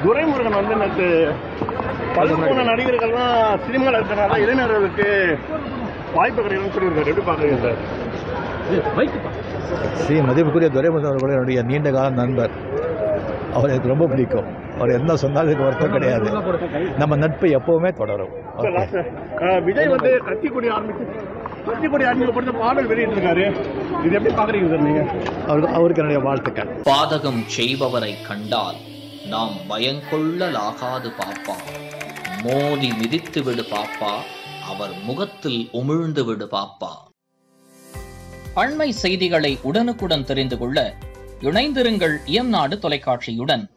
துரைமுருகன் வந்து நேற்று பழுப்பு நடிகர்கள்லாம் சினிமாவில் இருக்கிறனால இளைஞர்களுக்கு வாய்ப்பு கிடைக்கணும்னு சொல்லியிருக்காரு எப்படி பார்க்குறீங்க சார் ஸ்ரீ மதிப்புக்குரிய துரைமுருகன் அவர்கள் என்னுடைய நீண்ட கால நண்பர் அவர் எனக்கு ரொம்ப பிடிக்கும் அவர் என்ன சொன்னாலும் எனக்கு வருத்தம் கிடையாது நம்ம நட்பு எப்பவுமே தொடரும் சார், ஓகே last, அஹ், விஜய் வந்து கத்திக்குடி ஆரம்பிச்சு கத்திக்குடி அறிமுகப்படுத்த பாடல் வெளியிட்டிருக்காரு இது எப்படி பார்க்குறீங்க சார் நீங்கள் அவருக்கு அவருக்கு என்னுடைய வாழ்த்துக்கள் பாதகம் செய்பவரை கண்டால் நாம் பயங்கொள்ளலாகாது பாப்பா மோதி மிதித்து விடு பாப்பா அவர் முகத்தில் உமிழ்ந்து விடு பாப்பா அண்மை செய்திகளை உடனுக்குடன் தெரிந்து கொள்ள இணைந்திருங்கள் இயம்நாடு தொலைக்காட்சியுடன்